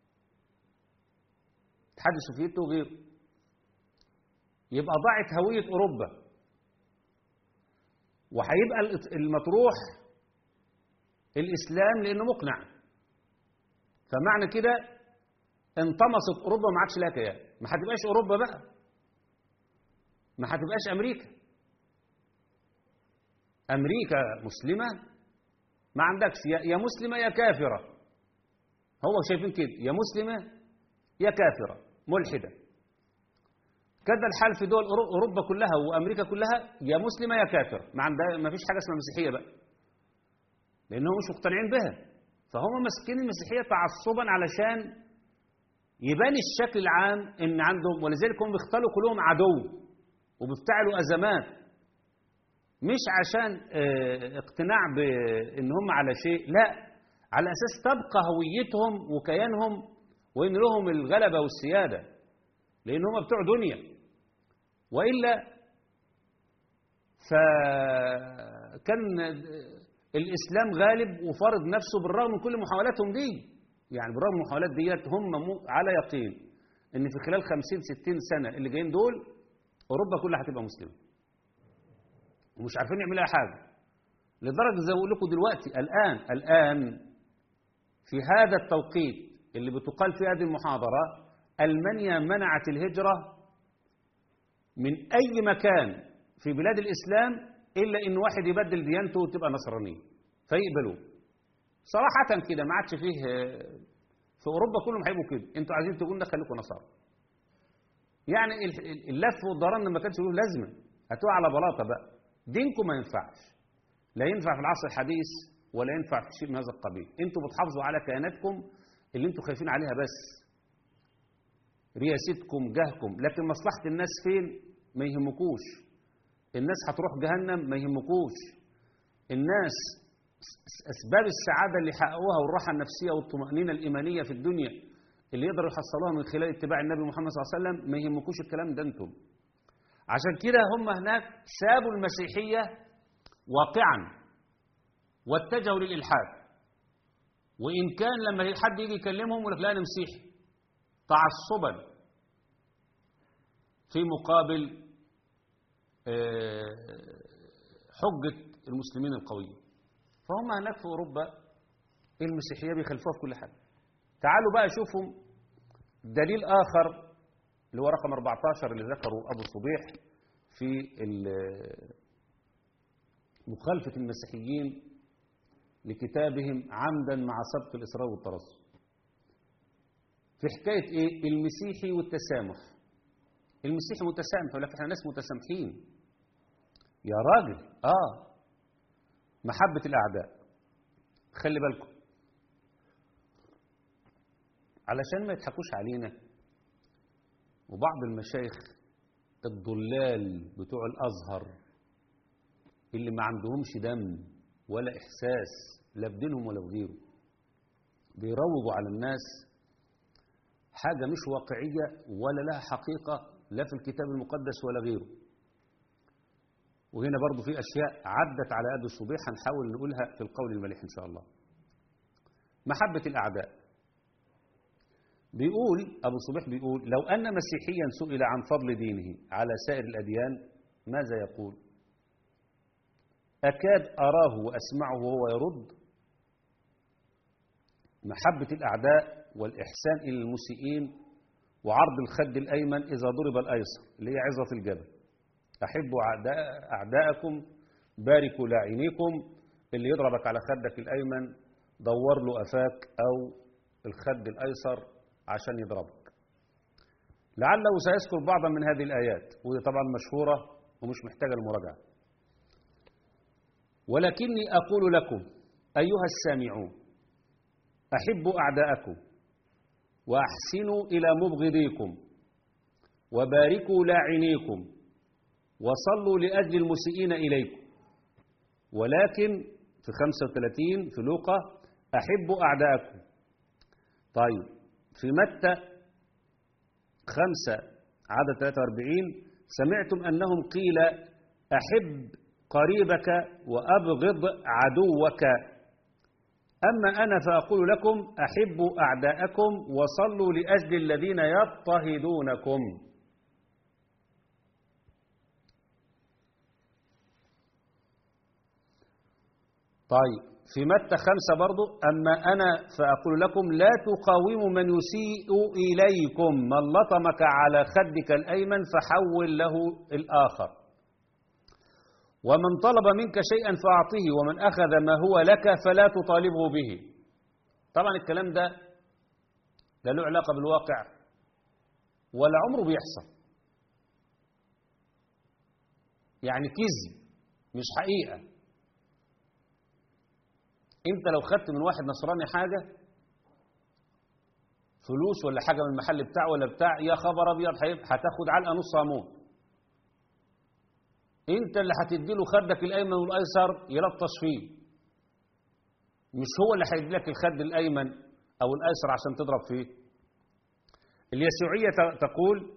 الاتحاد السوفيتي وغيره يبقى ضاعت هوية أوروبا وهيبقى المطروح الإسلام لأنه مقنع فمعنى كده انطمست أوروبا وما عادش لها كيان ما هتبقاش أوروبا بقى ما هتبقاش أمريكا أمريكا مسلمة ما عندكش يا مسلمة يا كافرة هو شايفين كده يا مسلمة يا كافرة ملحدة كذا الحال في دول أوروبا كلها وأمريكا كلها يا مسلمة يا كافرة ما عندها ما فيش حاجة اسمها مسيحية بقى لأنهم مش مقتنعين بها فهم ماسكين المسيحية تعصبا علشان يبان الشكل العام ان عندهم ولذلك هم بيختاروا كلهم عدو وبيفتعلوا ازمات مش عشان اقتناع بان هم على شيء لا على اساس تبقى هويتهم وكيانهم وان لهم الغلبه والسياده لان هم بتوع دنيا والا فكان الاسلام غالب وفرض نفسه بالرغم من كل محاولاتهم دي يعني بالرغم من المحاولات ديت هم على يقين ان في خلال 50 60 سنه اللي جايين دول اوروبا كلها هتبقى مسلمه ومش عارفين يعملوا اي حاجه لدرجه زي ما بقول لكم دلوقتي الان الان في هذا التوقيت اللي بتقال في هذه المحاضره المانيا منعت الهجره من اي مكان في بلاد الاسلام الا ان واحد يبدل ديانته وتبقى نصرانيه فيقبلوه صراحة كده ما عادش فيه في أوروبا كلهم هيبقوا كده أنتوا عايزين تقولوا خليكم نصارى يعني اللف والضران ما كانش له لازمة هتوع على بلاطة بقى دينكم ما ينفعش لا ينفع في العصر الحديث ولا ينفع في شيء من هذا القبيل انتوا بتحافظوا على كياناتكم اللي انتوا خايفين عليها بس رياستكم جهكم لكن مصلحة الناس فين ما يهمكوش الناس هتروح جهنم ما يهمكوش الناس أسباب السعادة اللي حققوها والراحة النفسية والطمأنينة الإيمانية في الدنيا اللي يقدروا يحصلوها من خلال اتباع النبي محمد صلى الله عليه وسلم ما يهمكوش الكلام ده انتم عشان كده هم هناك سابوا المسيحية واقعا واتجهوا للإلحاد وإن كان لما حد يجي يكلمهم يقول لك لا أنا مسيحي تعصبا في مقابل حجة المسلمين القوية فهم هناك في أوروبا المسيحية بيخلفوها في كل حاجة تعالوا بقى شوفوا دليل آخر اللي هو رقم 14 اللي ذكره أبو الصبيح في مخالفة المسيحيين لكتابهم عمدا مع سبق الإصرار والترصد في حكاية إيه؟ المسيحي والتسامح المسيحي متسامح يقول لك احنا ناس متسامحين يا راجل آه محبة الأعداء خلي بالكم علشان ما يضحكوش علينا وبعض المشايخ الضلال بتوع الأزهر اللي ما عندهمش دم ولا إحساس لا بدينهم ولا بغيره بيروجوا على الناس حاجة مش واقعية ولا لها حقيقة لا في الكتاب المقدس ولا غيره وهنا برضو في أشياء عدت على قد الصبيح هنحاول نقولها في القول المليح إن شاء الله محبة الأعداء بيقول أبو صبيح بيقول لو أن مسيحيا سئل عن فضل دينه على سائر الأديان ماذا يقول أكاد أراه وأسمعه وهو يرد محبة الأعداء والإحسان إلى المسيئين وعرض الخد الأيمن إذا ضرب الأيسر اللي هي عظة الجبل أحبوا أعداء أعداءكم باركوا لاعينيكم اللي يضربك على خدك الأيمن دور له أفاك أو الخد الأيسر عشان يضربك لعله سيذكر بعضا من هذه الآيات وهي طبعا مشهورة ومش محتاجة المراجعة ولكني أقول لكم أيها السامعون أحبوا أعداءكم وأحسنوا إلى مبغضيكم وباركوا لاعنيكم وصلوا لأجل المسيئين إليكم ولكن في 35 في لوقا أحبوا أعداءكم طيب في متى 5 عدد 43 سمعتم أنهم قيل أحب قريبك وأبغض عدوك أما أنا فأقول لكم أحبوا أعداءكم وصلوا لأجل الذين يضطهدونكم طيب في متى خمسة برضو أما أنا فأقول لكم لا تقاوموا من يسيء إليكم من لطمك على خدك الأيمن فحول له الآخر ومن طلب منك شيئا فأعطه ومن أخذ ما هو لك فلا تطالبه به طبعا الكلام ده لا له علاقة بالواقع ولا عمره بيحصل يعني كذب مش حقيقة انت لو خدت من واحد نصراني حاجة فلوس ولا حاجة من المحل بتاعه ولا بتاع يا خبر ابيض هتاخد علقة نص امون انت اللي هتدي له خدك الايمن والايسر يلطش فيه مش هو اللي هيدي لك الخد الايمن او الايسر عشان تضرب فيه اليسوعية تقول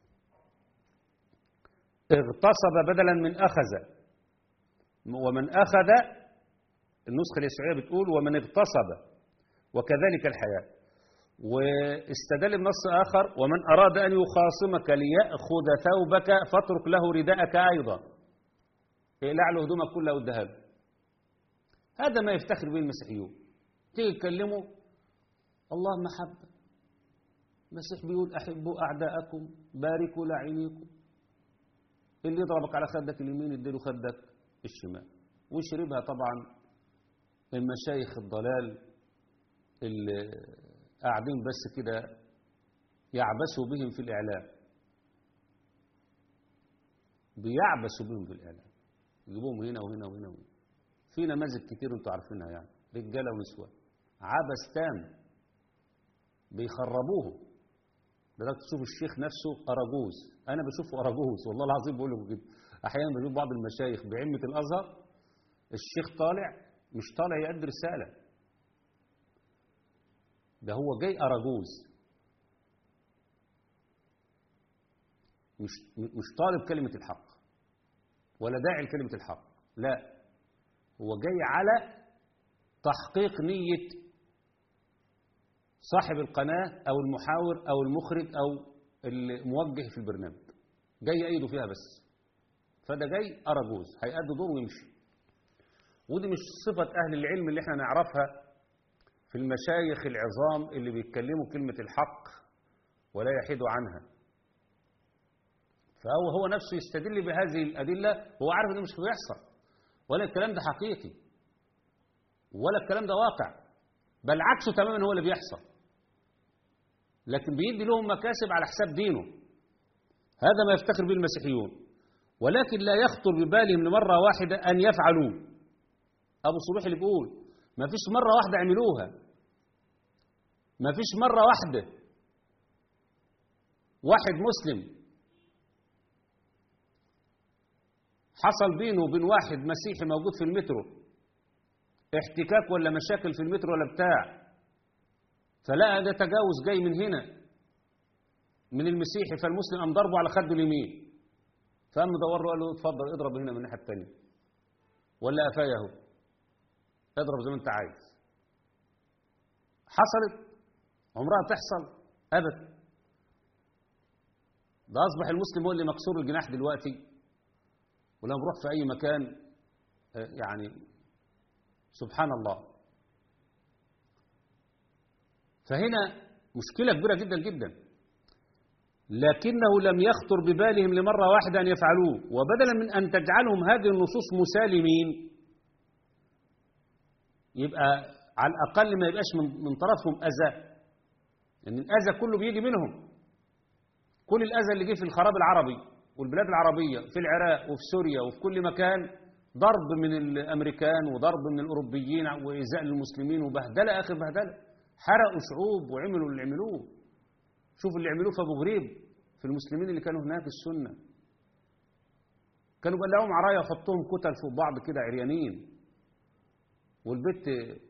اغتصب بدلا من اخذ ومن اخذ النسخة اليسوعية بتقول ومن اغتصب وكذلك الحياة واستدل بنص آخر ومن أراد أن يخاصمك ليأخذ ثوبك فاترك له رداءك أيضا اقلع له هدومك كلها واديها له هذا ما يفتخر به المسيحيون تيجي تكلمه الله محبة المسيح بيقول أحبوا أعداءكم باركوا لاعينيكم اللي يضربك على خدك اليمين يديله خدك الشمال ويشربها طبعا المشايخ الضلال اللي قاعدين بس كده يعبثوا بهم في الإعلام بيعبثوا بهم في الإعلام يجيبوهم هنا وهنا وهنا, وهنا. في نماذج كتير انتوا عارفينها يعني رجاله ونسوان عبث تام بيخربوه لذلك تشوف الشيخ نفسه أراجوز أنا بشوفه أراجوز والله العظيم بقول لكم كده أحيانا بشوف بعض المشايخ بعلمة الأزهر الشيخ طالع مش طالع يؤدي رسالة ده هو جاي أراجوز مش مش طالب كلمة الحق ولا داعي لكلمة الحق لا هو جاي على تحقيق نية صاحب القناة أو المحاور أو المخرج أو الموجه في البرنامج جاي يأيده فيها بس فده جاي أراجوز هيأدي دور ويمشي ودي مش صفة أهل العلم اللي احنا نعرفها في المشايخ العظام اللي بيتكلموا كلمة الحق ولا يحيدوا عنها فهو هو نفسه يستدل بهذه الأدلة وهو عارف إنه مش بيحصل ولا الكلام ده حقيقي ولا الكلام ده واقع بل عكسه تماما هو اللي بيحصل لكن بيدي لهم مكاسب على حساب دينه هذا ما يفتخر به المسيحيون ولكن لا يخطر ببالهم لمرة واحدة أن يفعلوا أبو صبيح اللي بيقول ما فيش مرة واحدة عملوها ما فيش مرة واحدة واحد مسلم حصل بينه وبين واحد مسيحي موجود في المترو احتكاك ولا مشاكل في المترو ولا بتاع فلقى ده تجاوز جاي من هنا من المسيحي فالمسلم قام ضربه على خده اليمين فقام مدور له قال له اتفضل اضرب هنا من الناحيه الثانيه ولا قفايا اهو اضرب زي ما انت عايز حصلت عمرها تحصل ابدا ده اصبح المسلم هو اللي مكسور الجناح دلوقتي ولما نروح في اي مكان يعني سبحان الله فهنا مشكلة كبيرة جدا جدا لكنه لم يخطر ببالهم لمرة واحدة أن يفعلوه وبدلا من أن تجعلهم هذه النصوص مسالمين يبقى على الأقل ما يبقاش من, من طرفهم أذى لأن يعني الأذى كله بيجي منهم كل الأذى اللي جه في الخراب العربي والبلاد العربية في العراق وفي سوريا وفي كل مكان ضرب من الأمريكان وضرب من الأوروبيين وإيذاء للمسلمين وبهدلة آخر بهدلة حرقوا شعوب وعملوا اللي عملوه شوفوا اللي عملوه في أبو غريب في المسلمين اللي كانوا هناك السنة كانوا بلعوهم عرايا وحطوهم كتل فوق بعض كده عريانين والبت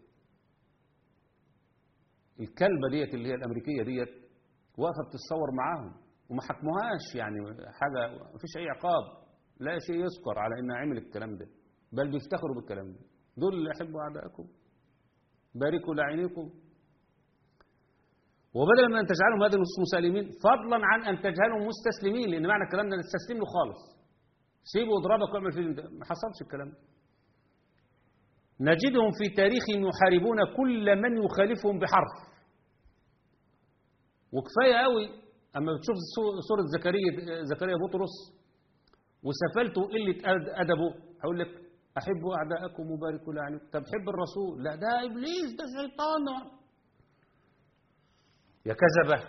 الكلبة ديت اللي هي الأمريكية ديت واقفة بتتصور معاهم وما حكموهاش يعني حاجة ما فيش أي عقاب لا شيء يذكر على إنها عمل الكلام ده بل بيفتخروا بالكلام ده دول اللي يحبوا أعدائكم باركوا لعينيكم وبدلا من أن تجعلهم هذه النصوص مسالمين فضلا عن أن تجعلهم مستسلمين لأن معنى الكلام ده تستسلم له خالص سيبه واضربك واعمل فيه ما حصلش الكلام ده نجدهم في تاريخهم يحاربون كل من يخالفهم بحرف وكفايه قوي اما بتشوف سوره زكريا زكريا بطرس وسفلته وقله ادبه هقول لك احبوا اعداءكم وباركوا لعنكم طب حب الرسول لا ده ابليس ده شيطان يا كذبه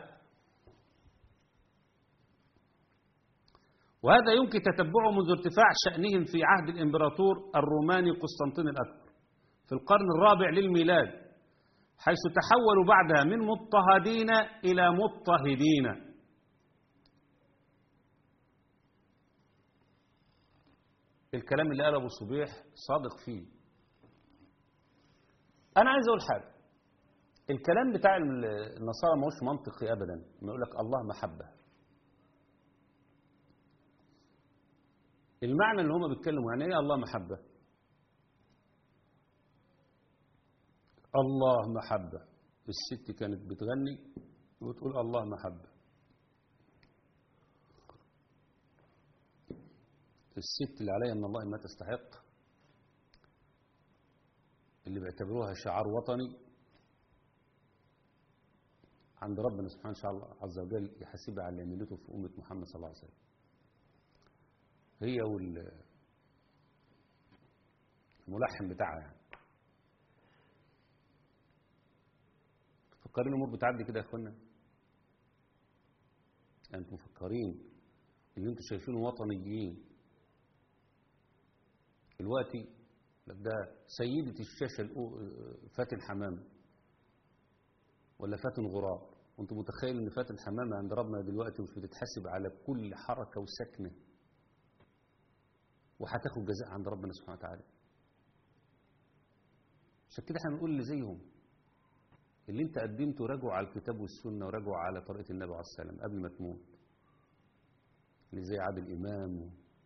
وهذا يمكن تتبعه منذ ارتفاع شأنهم في عهد الإمبراطور الروماني قسطنطين الأكبر في القرن الرابع للميلاد حيث تحولوا بعدها من مضطهدين إلى مضطهدين الكلام اللي قاله أبو صبيح صادق فيه أنا عايز أقول حاجة الكلام بتاع النصارى ما هوش منطقي أبدا ما يقول لك الله محبة المعنى اللي هم بيتكلموا يعني ايه الله محبة الله محبة الست كانت بتغني وتقول الله محبة الست اللي عليها من الله ما تستحق اللي بيعتبروها شعار وطني عند ربنا سبحانه وتعالى عز وجل يحاسبها على يمينته في أمة محمد صلى الله عليه وسلم هي والملحن بتاعها يعني مفكرين الامور بتعدي كده يا اخوانا انتم مفكرين اللي انتم شايفينه وطنيين دلوقتي ده سيدة الشاشة فاتن حمام ولا فاتن غراب وانت متخيل ان فاتن حمامة عند ربنا دلوقتي مش بتتحاسب على كل حركة وسكنة وهتاخد جزاء عند ربنا سبحانه وتعالى عشان كده احنا بنقول اللي زيهم اللي انت قدمته راجعوا على الكتاب والسنة وراجعوا على طريقة النبي عليه السلام قبل ما تموت اللي زي عادل إمام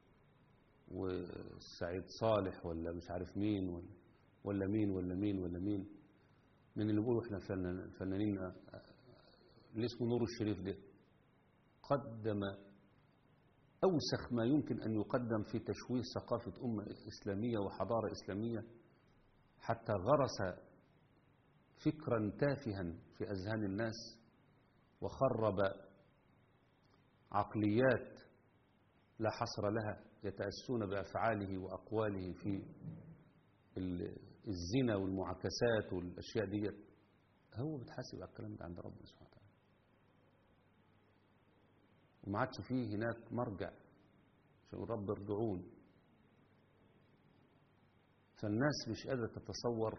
وسعيد صالح ولا مش عارف مين ولا, ولا مين ولا مين ولا مين من اللي بيقولوا احنا فنان- فنانين اللي اسمه نور الشريف ده قدم أوسخ ما يمكن أن يقدم في تشويه ثقافة أمة إسلامية وحضارة إسلامية حتى غرس فكرا تافها في أذهان الناس وخرب عقليات لا حصر لها يتأسون بأفعاله وأقواله في ال- الزنا والمعاكسات والأشياء ديت هو بتحاسب على الكلام ده عند ربنا سبحانه وتعالى وما عادش فيه هناك مرجع عشان رب ارجعون فالناس مش قادرة تتصور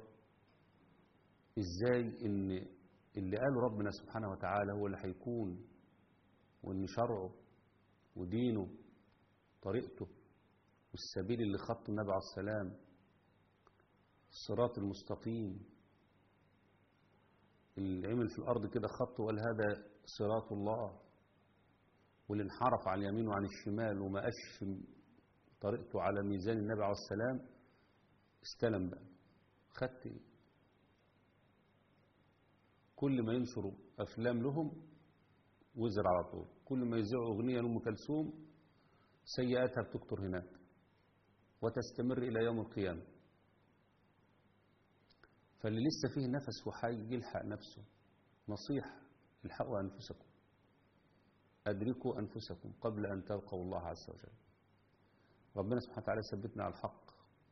ازاي ان اللي قاله ربنا سبحانه وتعالى هو اللي هيكون وان شرعه ودينه طريقته والسبيل اللي خطه النبي عليه السلام الصراط المستقيم اللي عمل في الأرض كده خط وقال هذا صراط الله واللي انحرف عن اليمين وعن الشمال وما قاش طريقته على ميزان النبي عليه السلام استلم بقى خدت ايه كل ما ينشروا أفلام لهم وزر على طول كل ما يذيعوا أغنية لأم كلثوم سيئاتها بتكتر هناك وتستمر إلى يوم القيامة فاللي لسه فيه نفس وحي يلحق نفسه نصيحة الحقوا أنفسكم أدركوا أنفسكم قبل أن تلقوا الله عز وجل ربنا سبحانه وتعالى ثبتنا على الحق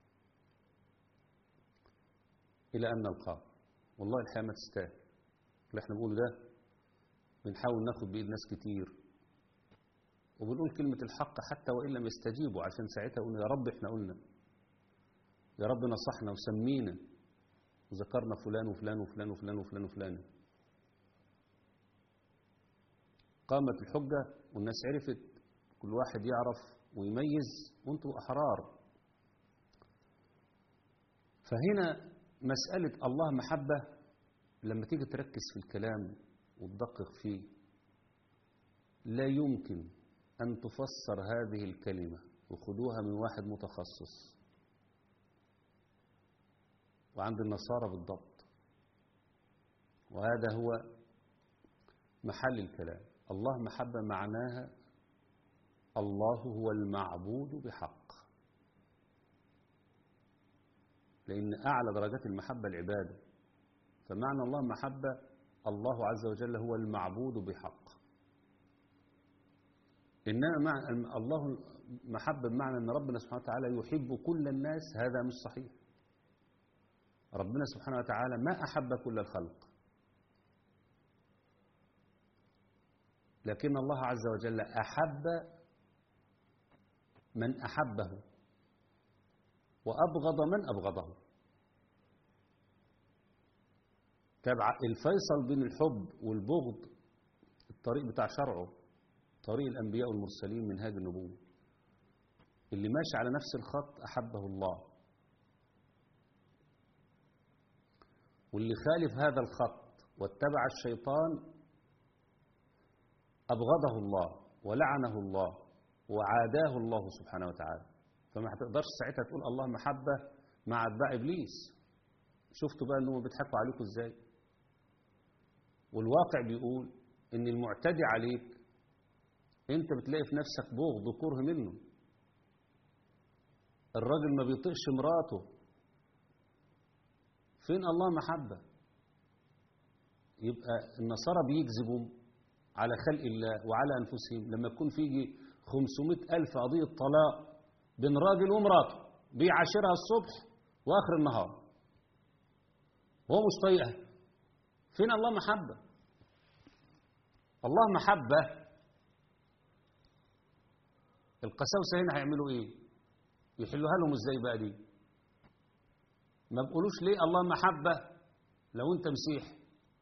إلى أن نلقاه والله الحياة ما تستاهل اللي احنا بنقوله ده بنحاول ناخد بإيد ناس كتير وبنقول كلمة الحق حتى وإن لم يستجيبوا عشان ساعتها قلنا يا رب احنا قلنا يا رب نصحنا وسمينا وذكرنا فلان وفلان وفلان وفلان وفلان وفلان قامت الحجة والناس عرفت كل واحد يعرف ويميز وانتم أحرار فهنا مسألة الله محبة لما تيجي تركز في الكلام وتدقق فيه لا يمكن أن تفسر هذه الكلمة وخدوها من واحد متخصص وعند النصارى بالضبط وهذا هو محل الكلام الله محبة معناها الله هو المعبود بحق لأن أعلى درجات المحبة العبادة فمعنى الله محبة الله عز وجل هو المعبود بحق إنما مع الله محبة بمعنى أن ربنا سبحانه وتعالى يحب كل الناس هذا مش صحيح ربنا سبحانه وتعالى ما أحب كل الخلق لكن الله عز وجل أحب من أحبه وأبغض من أبغضه تبع الفيصل بين الحب والبغض الطريق بتاع شرعه طريق الأنبياء والمرسلين من هذه النبوة اللي ماشي على نفس الخط أحبه الله واللي خالف هذا الخط واتبع الشيطان أبغضه الله ولعنه الله وعاداه الله سبحانه وتعالى فما هتقدرش ساعتها تقول الله محبة مع أتباع إبليس شفتوا بقى أنهم بيضحكوا عليكم إزاي والواقع بيقول إن المعتدي عليك أنت بتلاقي في نفسك بغض وكره منه الراجل ما بيطيقش مراته فين الله محبة يبقى النصارى بيكذبوا على خلق الله وعلى أنفسهم لما يكون فيجي 500 ألف قضية طلاق بين راجل ومراته بيعاشرها الصبح وآخر النهار وهو مش طايقها فين الله محبة الله محبة القساوسة هنا هيعملوا ايه يحلوها لهم ازاي بقى دي ما بقولوش ليه الله محبة لو انت مسيح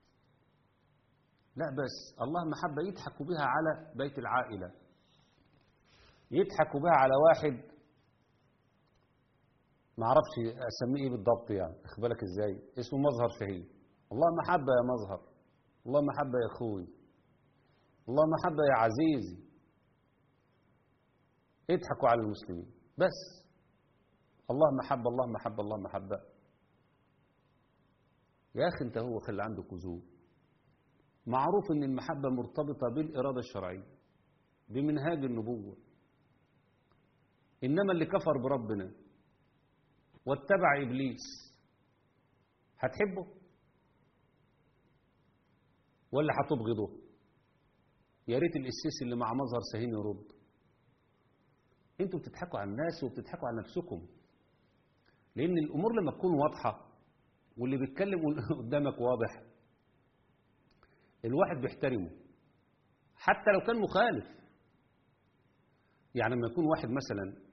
لا بس الله محبة يضحكوا بها على بيت العائلة يضحكوا بها على واحد ما اعرفش اسميه ايه بالضبط يعني اخبالك ازاي اسمه مظهر شهيد الله محبة يا مظهر الله محبة يا اخوي الله محبة يا عزيزي اضحكوا على المسلمين بس الله محبة الله محبة الله محبة يا أخي أنت هو خلي عنده كذوب معروف أن المحبة مرتبطة بالإرادة الشرعية بمنهاج النبوة إنما اللي كفر بربنا واتبع إبليس هتحبه ولا هتبغضه يا ريت القسيس اللي مع مظهر سهين يرد انتوا بتضحكوا على الناس وبتضحكوا على نفسكم لان الامور لما تكون واضحه واللي بيتكلم قدامك واضح الواحد بيحترمه حتى لو كان مخالف يعني لما يكون واحد مثلا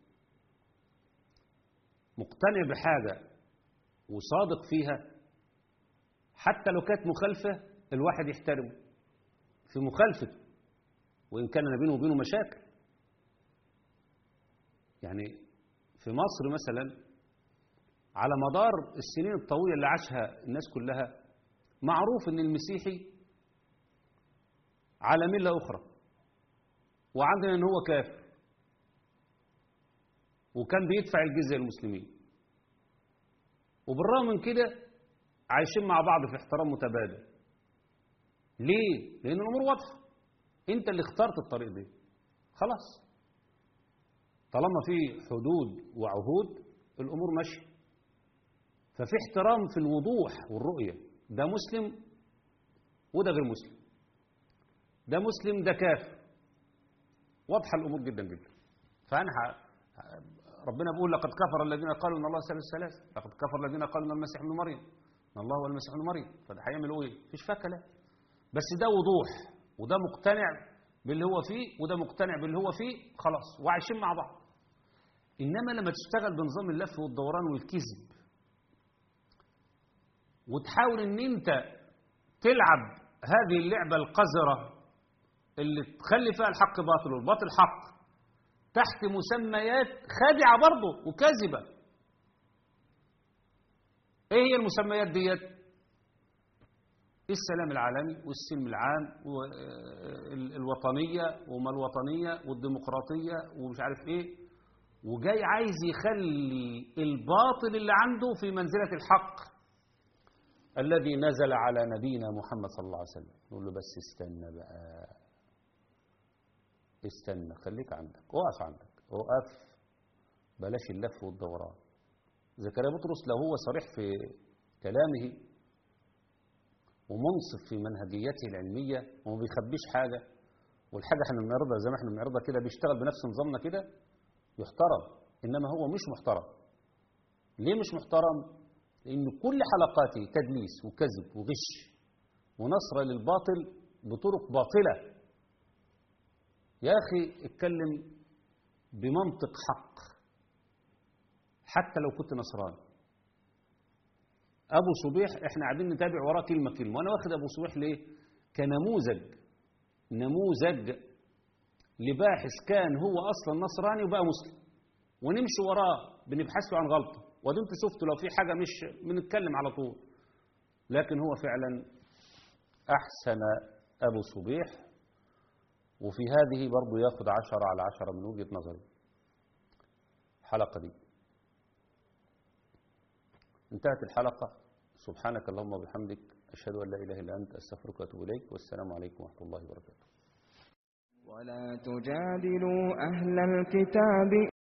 مقتنع بحاجة وصادق فيها حتى لو كانت مخالفة الواحد يحترمه في مخالفته وإن كان بينه وبينه مشاكل يعني في مصر مثلا على مدار السنين الطويلة اللي عاشها الناس كلها معروف ان المسيحي على ملة أخرى وعندنا ان هو كافر وكان بيدفع الجزية للمسلمين وبالرغم من كده عايشين مع بعض في احترام متبادل ليه؟ لأن الأمور واضحة أنت اللي اخترت الطريق دي خلاص طالما في حدود وعهود الأمور ماشية ففي احترام في الوضوح والرؤية ده مسلم وده غير مسلم ده مسلم ده كافر واضحة الأمور جدا جدا فأنا ح... ربنا بيقول لقد كفر الذين قالوا ان الله ثالث ثلاثة لقد كفر الذين قالوا ان المسيح ابن مريم ان الله هو المسيح ابن مريم فده هيعملوا ايه؟ مفيش فيها كلام بس ده وضوح وده مقتنع باللي هو فيه وده مقتنع باللي هو فيه خلاص وعايشين مع بعض انما لما تشتغل بنظام اللف والدوران والكذب وتحاول ان انت تلعب هذه اللعبة القذرة اللي تخلي فيها الحق باطل والباطل حق تحت مسميات خادعة برضه وكاذبة ايه هي المسميات ديت السلام العالمي والسلم العام والوطنية وما الوطنية والديمقراطية ومش عارف ايه وجاي عايز يخلي الباطل اللي عنده في منزلة الحق الذي نزل على نبينا محمد صلى الله عليه وسلم يقول له بس استنى بقى استنى خليك عندك اقف عندك اقف بلاش اللف والدوران زكريا بطرس لو هو صريح في كلامه ومنصف في منهجيته العلمية وما بيخبيش حاجة والحاجة احنا بنعرضها زي ما احنا بنعرضها كده بيشتغل بنفس نظامنا كده يحترم إنما هو مش محترم ليه مش محترم؟ لأن كل حلقاته تدليس وكذب وغش ونصر للباطل بطرق باطلة يا أخي اتكلم بمنطق حق حتى لو كنت نصراني أبو صبيح احنا قاعدين نتابع وراه كلمة كلمة وأنا واخد أبو صبيح ليه؟ كنموذج نموذج لباحث كان هو أصلا نصراني وبقى مسلم ونمشي وراه بنبحث له عن غلطة ودي انت شفتوا لو في حاجة مش بنتكلم على طول لكن هو فعلا أحسن أبو صبيح وفي هذه برضه ياخد عشرة على عشرة من وجهة نظري الحلقة دي انتهت الحلقة سبحانك اللهم وبحمدك أشهد أن لا إله إلا أنت أستغفرك وأتوب إليك والسلام عليكم ورحمة الله وبركاته ولا تجادلوا أهل الكتاب